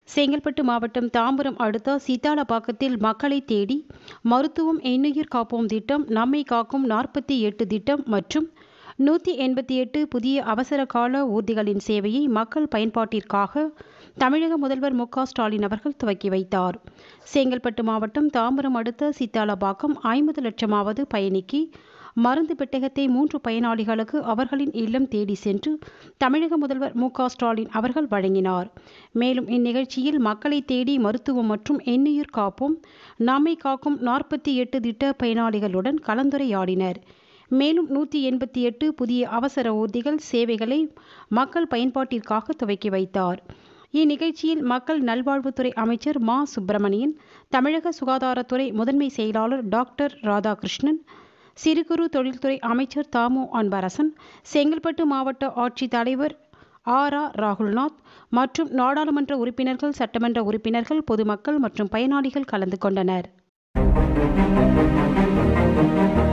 செங்கல்பட்டு மாவட்டம் தாம்பரம் அடுத்த சீத்தாலப்பாக்கத்தில் மக்களை தேடி மருத்துவம் எண்ணுயிர் காப்போம் திட்டம் நம்மை காக்கும் நாற்பத்தி எட்டு திட்டம் மற்றும் நூற்றி எண்பத்தி எட்டு புதிய அவசர கால ஊர்திகளின் சேவையை மக்கள் பயன்பாட்டிற்காக தமிழக முதல்வர் மு க ஸ்டாலின் அவர்கள் துவக்கி வைத்தார் செங்கல்பட்டு மாவட்டம் தாம்பரம் அடுத்த சித்தாலப்பாக்கம் ஐம்பது லட்சமாவது பயணிக்கு மருந்து பெட்டகத்தை மூன்று பயனாளிகளுக்கு அவர்களின் இல்லம் தேடி சென்று தமிழக முதல்வர் மு க ஸ்டாலின் அவர்கள் வழங்கினார் மேலும் இந்நிகழ்ச்சியில் மக்களை தேடி மருத்துவம் மற்றும் எண்ணுயிர் காப்போம் நாமை காக்கும் நாற்பத்தி எட்டு திட்ட பயனாளிகளுடன் கலந்துரையாடினர் மேலும் நூற்றி எண்பத்தி எட்டு புதிய அவசர ஊர்திகள் சேவைகளை மக்கள் பயன்பாட்டிற்காக துவக்கி வைத்தார் இந்நிகழ்ச்சியில் மக்கள் நல்வாழ்வுத்துறை அமைச்சர் மா சுப்பிரமணியன் தமிழக சுகாதாரத்துறை முதன்மை செயலாளர் டாக்டர் ராதாகிருஷ்ணன் சிறு குறு தொழில்துறை அமைச்சர் தாமு அன்பரசன் செங்கல்பட்டு மாவட்ட ஆட்சித் தலைவர் ஆர் ஆர் ராகுல்நாத் மற்றும் நாடாளுமன்ற உறுப்பினர்கள் சட்டமன்ற உறுப்பினர்கள் பொதுமக்கள் மற்றும் பயனாளிகள் கலந்து கொண்டனர்